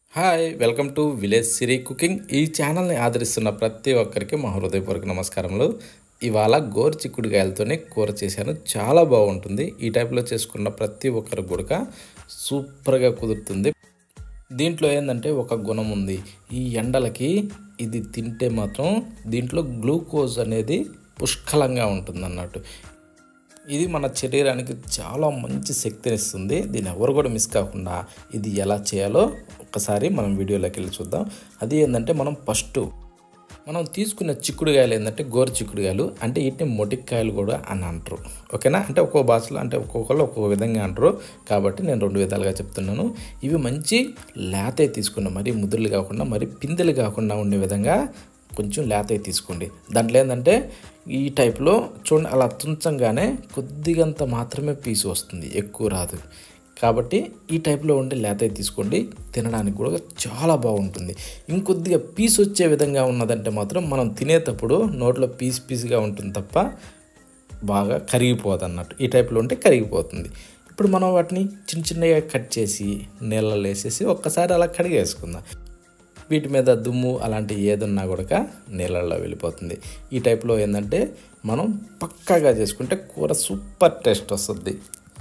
hi welcome to village Siri cooking ఈ ఛానల్ని ఆదరిస్తున్న ప్రతి ఒక్కరికి మా హృదయపూర్వక నమస్కారములు ఇవాళ గోరు చిక్కుడుకాయలతోనే కూర చేశాను చాలా బాగుంటుంది ఈ టైప్లో చేసుకున్న ప్రతి ఒక్కరికి కూడా సూపర్గా కుదురుతుంది దీంట్లో ఏంటంటే ఒక గుణం ఉంది ఈ ఎండలకి ఇది తింటే మాత్రం దీంట్లో గ్లూకోజ్ అనేది పుష్కలంగా ఉంటుంది అన్నట్టు ఇది మన శరీరానికి చాలా మంచి శక్తినిస్తుంది దీన్ని ఎవరు కూడా మిస్ కాకుండా ఇది ఎలా చేయాలో ఒక్కసారి మనం వీడియోలోకి వెళ్ళి చూద్దాం అది ఏంటంటే మనం ఫస్ట్ మనం తీసుకున్న చిక్కుడుకాయలు ఏంటంటే గోరు చిక్కుడుకాయలు అంటే వీటిని మొటిక్కాయలు కూడా అని అంటారు ఓకేనా అంటే ఒక్కో భాషలో అంటే ఒక్కొక్కరు ఒక్కొక్క విధంగా అంటారు కాబట్టి నేను రెండు విధాలుగా చెప్తున్నాను ఇవి మంచి లేతే తీసుకున్న మరి ముద్రలు కాకుండా మరి పిందెలు కాకుండా ఉండే విధంగా కొంచెం లేతవి తీసుకోండి దాంట్లో ఏంటంటే ఈ టైప్లో చూడండి అలా తుంచంగానే కొద్దిగంత మాత్రమే పీసు వస్తుంది ఎక్కువ రాదు కాబట్టి ఈ టైప్లో ఉండే లేతవి తీసుకోండి తినడానికి కూడా చాలా బాగుంటుంది ఇంకొద్దిగా పీస్ వచ్చే విధంగా ఉన్నదంటే మాత్రం మనం తినేటప్పుడు నోట్లో పీస్ పీస్గా ఉంటుంది తప్ప బాగా కరిగిపోదు అన్నట్టు ఈ టైప్లో ఉంటే కరిగిపోతుంది ఇప్పుడు మనం వాటిని చిన్న చిన్నగా కట్ చేసి నీళ్ళలో వేసేసి ఒక్కసారి అలా కడిగేసుకుందాం వీటి మీద దుమ్ము అలాంటి ఏదున్నా కూడా నీళ్ళల్లో వెళ్ళిపోతుంది ఈ టైప్లో ఏంటంటే మనం పక్కాగా చేసుకుంటే కూర సూపర్ టేస్ట్ వస్తుంది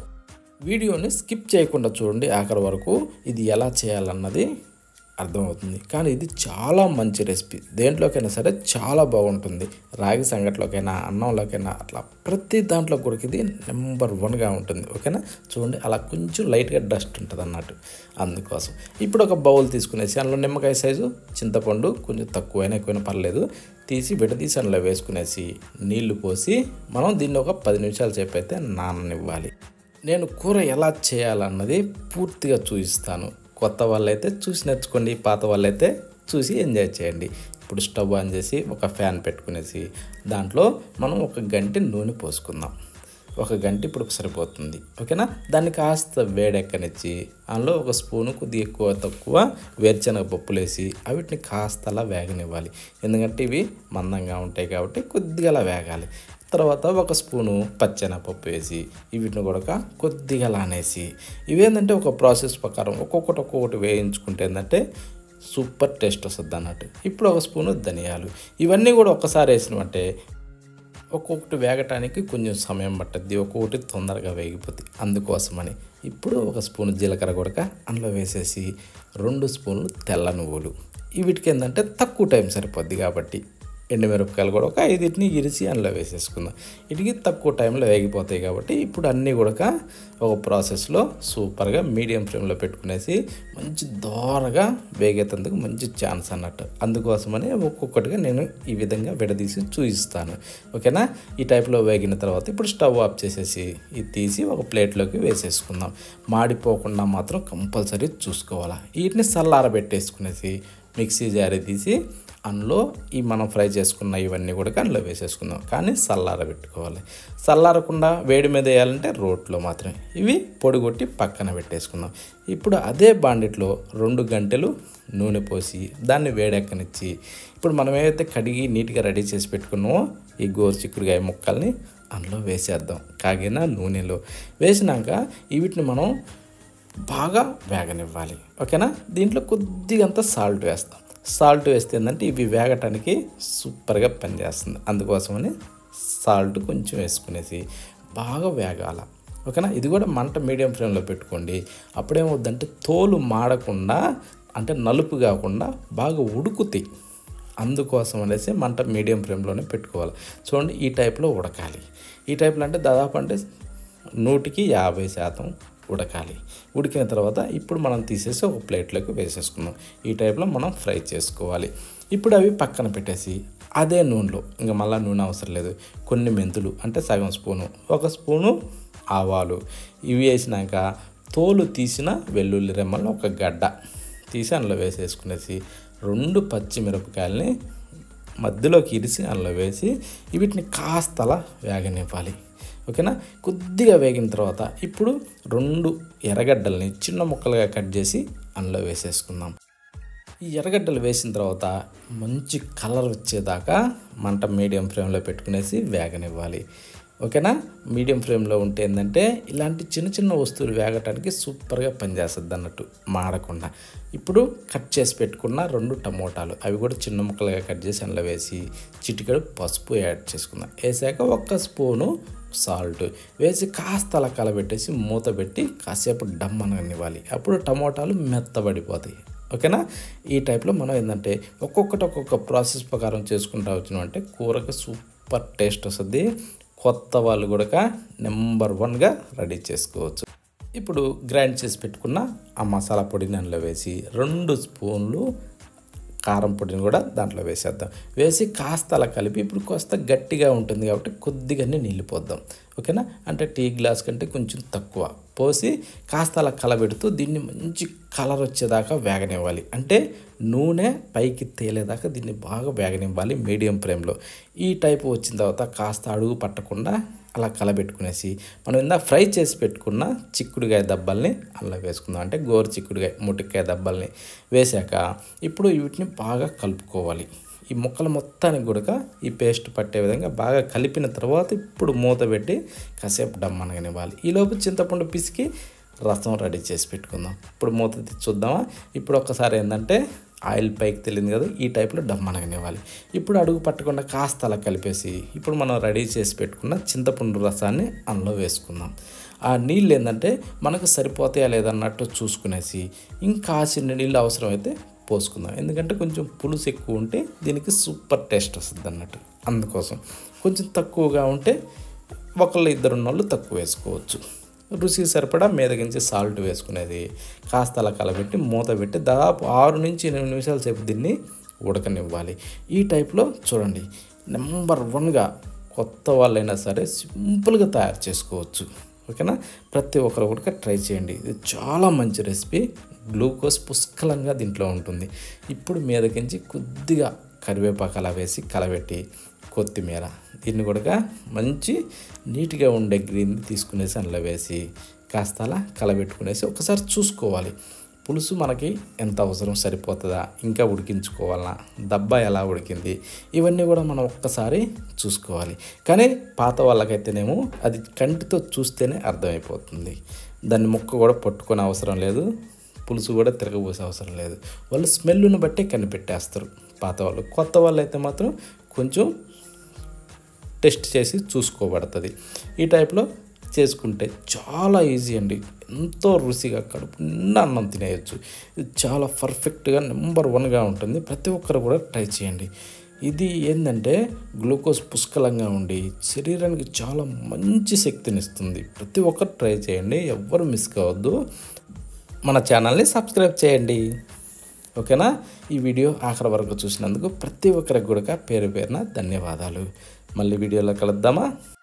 వీడియోని స్కిప్ చేయకుండా చూడండి ఆఖరి వరకు ఇది ఎలా చేయాలన్నది అర్థమవుతుంది కానీ ఇది చాలా మంచి రెసిపీ దేంట్లోకైనా సరే చాలా బాగుంటుంది రాగి సంగట్లోకైనా అన్నంలోకైనా అట్లా ప్రతి దాంట్లో కూడా ఇది నెంబర్ వన్గా ఉంటుంది ఓకేనా చూడండి అలా కొంచెం లైట్గా డస్ట్ ఉంటుంది అన్నట్టు అందుకోసం ఇప్పుడు ఒక బౌల్ తీసుకునేసి అందులో నిమ్మకాయ సైజు చింతపండు కొంచెం తక్కువైనా ఎక్కువైనా పర్లేదు తీసి విడదీసి అందులో వేసుకునేసి నీళ్లు పోసి మనం దీన్ని ఒక పది నిమిషాల సేపు అయితే నాననివ్వాలి నేను కూర ఎలా చేయాలన్నది పూర్తిగా చూపిస్తాను కొత్త వాళ్ళైతే చూసి నేర్చుకోండి పాత వాళ్ళైతే చూసి ఎంజాయ్ చేయండి ఇప్పుడు స్టవ్ ఆన్ చేసి ఒక ఫ్యాన్ పెట్టుకునేసి దాంట్లో మనం ఒక గంట నూనె పోసుకుందాం ఒక గంట ఇప్పుడు సరిపోతుంది ఓకేనా దాన్ని కాస్త వేడెక్కనిచ్చి అందులో ఒక స్పూను కొద్దిగా ఎక్కువ తక్కువ వేరుశనగ పప్పులు వేసి వీటిని కాస్త అలా వేగనివ్వాలి ఎందుకంటే ఇవి మందంగా ఉంటాయి కాబట్టి కొద్దిగా అలా వేగాలి తర్వాత ఒక స్పూను పచ్చెనపప్పు వేసి వీటిని కూడా కొద్దిగా లానేసి ఇవేంటంటే ఒక ప్రాసెస్ ప్రకారం ఒక్కొక్కటి ఒక్కొక్కటి వేయించుకుంటే ఏంటంటే సూపర్ టేస్ట్ వస్తుంది అన్నట్టు ఇప్పుడు ఒక స్పూను ధనియాలు ఇవన్నీ కూడా ఒక్కసారి వేసినమంటే ఒక్కొక్కటి వేగటానికి కొంచెం సమయం పట్టద్ది ఒక్కొక్కటి తొందరగా వేగిపోతుంది అందుకోసమని ఇప్పుడు ఒక స్పూన్ జీలకర్ర కూడా అందులో వేసేసి రెండు స్పూన్లు తెల్ల నువ్వులు వీటికి ఏంటంటే తక్కువ టైం సరిపోద్ది కాబట్టి ఎండుమిరపకాయలు కూడా ఒక ఐదింటిని ఇరిచి అందులో వేసేసుకుందాం వీటికి తక్కువ టైంలో వేగిపోతాయి కాబట్టి ఇప్పుడు అన్నీ కూడా ఒక ప్రాసెస్లో సూపర్గా మీడియం ఫ్లేమ్లో పెట్టుకునేసి మంచి దోరగా వేగేటందుకు మంచి ఛాన్స్ అన్నట్టు అందుకోసమని ఒక్కొక్కటిగా నేను ఈ విధంగా విడదీసి చూపిస్తాను ఓకేనా ఈ టైప్లో వేగిన తర్వాత ఇప్పుడు స్టవ్ ఆఫ్ చేసేసి ఇది తీసి ఒక ప్లేట్లోకి వేసేసుకుందాం మాడిపోకుండా మాత్రం కంపల్సరీ చూసుకోవాలి వీటిని చల్లారబెట్టేసుకునేసి మిక్సీ జారీ తీసి అందులో ఈ మనం ఫ్రై చేసుకున్న ఇవన్నీ కూడా అందులో వేసేసుకుందాం కానీ చల్లార పెట్టుకోవాలి చల్లారకుండా వేడి మీద వేయాలంటే రోట్లో మాత్రమే ఇవి పొడి కొట్టి పక్కన పెట్టేసుకుందాం ఇప్పుడు అదే బాండిట్లో రెండు గంటలు నూనె పోసి దాన్ని వేడెక్కనిచ్చి ఇప్పుడు మనం ఏదైతే కడిగి నీట్గా రెడీ చేసి పెట్టుకున్నామో ఈ గోరు చిక్కుడుకాయ ముక్కల్ని అందులో వేసేద్దాం కాగిన నూనెలో వేసినాక వీటిని మనం బాగా వేగనివ్వాలి ఓకేనా దీంట్లో కొద్దిగంత సాల్ట్ వేస్తాం సాల్ట్ వేస్తే ఏంటంటే ఇవి వేగటానికి సూపర్గా పనిచేస్తుంది అందుకోసమని సాల్ట్ కొంచెం వేసుకునేసి బాగా వేగాల ఓకేనా ఇది కూడా మంట మీడియం ఫ్లేమ్లో పెట్టుకోండి అప్పుడేమవుద్దంటే తోలు మాడకుండా అంటే నలుపు కాకుండా బాగా ఉడుకుతాయి అందుకోసం అనేసి మంట మీడియం ఫ్లేమ్లోనే పెట్టుకోవాలి చూడండి ఈ టైప్లో ఉడకాలి ఈ టైప్లో అంటే దాదాపు అంటే నూటికి యాభై శాతం ఉడకాలి ఉడికిన తర్వాత ఇప్పుడు మనం తీసేసి ఒక ప్లేట్లోకి వేసేసుకున్నాం ఈ టైప్లో మనం ఫ్రై చేసుకోవాలి ఇప్పుడు అవి పక్కన పెట్టేసి అదే నూనెలో ఇంకా మళ్ళీ నూనె అవసరం లేదు కొన్ని మెంతులు అంటే సగం స్పూను ఒక స్పూను ఆవాలు ఇవి వేసినాక తోలు తీసిన వెల్లుల్లి రెమ్మలను ఒక గడ్డ తీసి అందులో వేసేసుకునేసి రెండు పచ్చిమిరపకాయలని మధ్యలోకి ఇరిసి అందులో వేసి వీటిని కాస్త అలా వేగనివ్వాలి ఓకేనా కొద్దిగా వేగిన తర్వాత ఇప్పుడు రెండు ఎర్రగడ్డల్ని చిన్న ముక్కలుగా కట్ చేసి అందులో వేసేసుకుందాం ఈ ఎర్రగడ్డలు వేసిన తర్వాత మంచి కలర్ వచ్చేదాకా మంట మీడియం ఫ్లేమ్లో పెట్టుకునేసి వేగనివ్వాలి ఓకేనా మీడియం ఫ్లేమ్లో ఉంటే ఏంటంటే ఇలాంటి చిన్న చిన్న వస్తువులు వేగటానికి సూపర్గా పనిచేస్తుంది అన్నట్టు మాడకుండా ఇప్పుడు కట్ చేసి పెట్టుకున్న రెండు టమోటాలు అవి కూడా చిన్న ముక్కలుగా కట్ చేసి అందులో వేసి చిటికెడు పసుపు యాడ్ చేసుకుందాం వేసాక ఒక్క స్పూను సాల్ట్ వేసి కాస్త అలా కలబెట్టేసి మూత పెట్టి కాసేపు డమ్మననివ్వాలి అప్పుడు టమోటాలు మెత్తబడిపోతాయి ఓకేనా ఈ టైప్లో మనం ఏంటంటే ఒక్కొక్కటి ఒక్కొక్క ప్రాసెస్ ప్రకారం చేసుకుంటూ వచ్చినాం అంటే కూరకి సూపర్ టేస్ట్ వస్తుంది కొత్త వాళ్ళు కూడా నెంబర్ వన్గా రెడీ చేసుకోవచ్చు ఇప్పుడు గ్రైండ్ చేసి పెట్టుకున్న ఆ మసాలా పొడిని అందులో వేసి రెండు స్పూన్లు కారం పొడిని కూడా దాంట్లో వేసేద్దాం వేసి కాస్త అలా కలిపి ఇప్పుడు కాస్త గట్టిగా ఉంటుంది కాబట్టి కొద్దిగానే నీళ్ళు పోద్దాం ఓకేనా అంటే టీ గ్లాస్ కంటే కొంచెం తక్కువ పోసి కాస్త అలా కలబెడుతూ దీన్ని మంచి కలర్ వచ్చేదాకా వేగనివ్వాలి అంటే నూనె పైకి తేలేదాకా దీన్ని బాగా వేగనివ్వాలి మీడియం ఫ్లేమ్లో ఈ టైపు వచ్చిన తర్వాత కాస్త అడుగు పట్టకుండా అలా కలబెట్టుకునేసి మనం ఇందా ఫ్రై చేసి పెట్టుకున్న చిక్కుడుకాయ దబ్బల్ని అలా వేసుకుందాం అంటే గోరు చిక్కుడుకాయ ముటికాయ దబ్బల్ని వేసాక ఇప్పుడు వీటిని బాగా కలుపుకోవాలి ఈ ముక్కలు మొత్తానికి కూడా ఈ పేస్ట్ పట్టే విధంగా బాగా కలిపిన తర్వాత ఇప్పుడు మూత పెట్టి కాసేపు డమ్మనగనివ్వాలి ఈలోపు చింతపండు పిసికి రసం రెడీ చేసి పెట్టుకుందాం ఇప్పుడు మూత తీసి చూద్దామా ఇప్పుడు ఒక్కసారి ఏంటంటే ఆయిల్ పైకి తెలియదు కదా ఈ టైప్లో డమ్మనగనివ్వాలి ఇప్పుడు అడుగు పట్టకుండా కాస్త అలా కలిపేసి ఇప్పుడు మనం రెడీ చేసి పెట్టుకున్న చింతపండు రసాన్ని అందులో వేసుకుందాం ఆ నీళ్ళు ఏంటంటే మనకు సరిపోతాయా లేదన్నట్టు చూసుకునేసి ఇంకా చిన్న నీళ్ళు అవసరమైతే పోసుకుందాం ఎందుకంటే కొంచెం పులుసు ఎక్కువ ఉంటే దీనికి సూపర్ టేస్ట్ వస్తుంది అన్నట్టు అందుకోసం కొంచెం తక్కువగా ఉంటే ఒకళ్ళు ఇద్దరు ఉన్నోళ్ళు తక్కువ వేసుకోవచ్చు రుచికి సరిపడా మీదకించి సాల్ట్ వేసుకునేది కాస్త అలా కలబెట్టి మూత పెట్టి దాదాపు ఆరు నుంచి ఎనిమిది నిమిషాల సేపు దీన్ని ఉడకనివ్వాలి ఈ టైప్లో చూడండి నెంబర్ వన్గా కొత్త వాళ్ళైనా సరే సింపుల్గా తయారు చేసుకోవచ్చు ఓకేనా ప్రతి ఒక్కరు కూడా ట్రై చేయండి ఇది చాలా మంచి రెసిపీ గ్లూకోజ్ పుష్కలంగా దీంట్లో ఉంటుంది ఇప్పుడు మీదకించి కొద్దిగా కరివేపాకు అలా వేసి కలబెట్టి కొత్తిమీర దీన్ని కూడా మంచి నీట్గా ఉండే గ్రీన్ తీసుకునేసి అందులో వేసి కాస్త అలా కలబెట్టుకునేసి ఒకసారి చూసుకోవాలి పులుసు మనకి ఎంత అవసరం సరిపోతుందా ఇంకా ఉడికించుకోవాలా దబ్బా ఎలా ఉడికింది ఇవన్నీ కూడా మనం ఒక్కసారి చూసుకోవాలి కానీ పాత వాళ్ళకైతేనేమో అది కంటితో చూస్తేనే అర్థమైపోతుంది దాన్ని ముక్క కూడా పట్టుకునే అవసరం లేదు పులుసు కూడా తిరగబోసే అవసరం లేదు వాళ్ళు స్మెల్ను బట్టి కనిపెట్టేస్తారు పాత వాళ్ళు కొత్త వాళ్ళు అయితే మాత్రం కొంచెం టెస్ట్ చేసి చూసుకోబడుతుంది ఈ టైప్లో చేసుకుంటే చాలా ఈజీ అండి ఎంతో రుచిగా కడుపు నిండా అన్నం తినేయచ్చు ఇది చాలా పర్ఫెక్ట్గా నెంబర్ వన్గా ఉంటుంది ప్రతి ఒక్కరు కూడా ట్రై చేయండి ఇది ఏంటంటే గ్లూకోజ్ పుష్కలంగా ఉండి శరీరానికి చాలా మంచి శక్తిని ఇస్తుంది ప్రతి ఒక్కరు ట్రై చేయండి ఎవ్వరు మిస్ కావద్దు మన ఛానల్ని సబ్స్క్రైబ్ చేయండి ఓకేనా ఈ వీడియో ఆఖరి వరకు చూసినందుకు ప్రతి ఒక్కరికి కూడా పేరు పేరున ధన్యవాదాలు మళ్ళీ వీడియోలో కలుద్దామా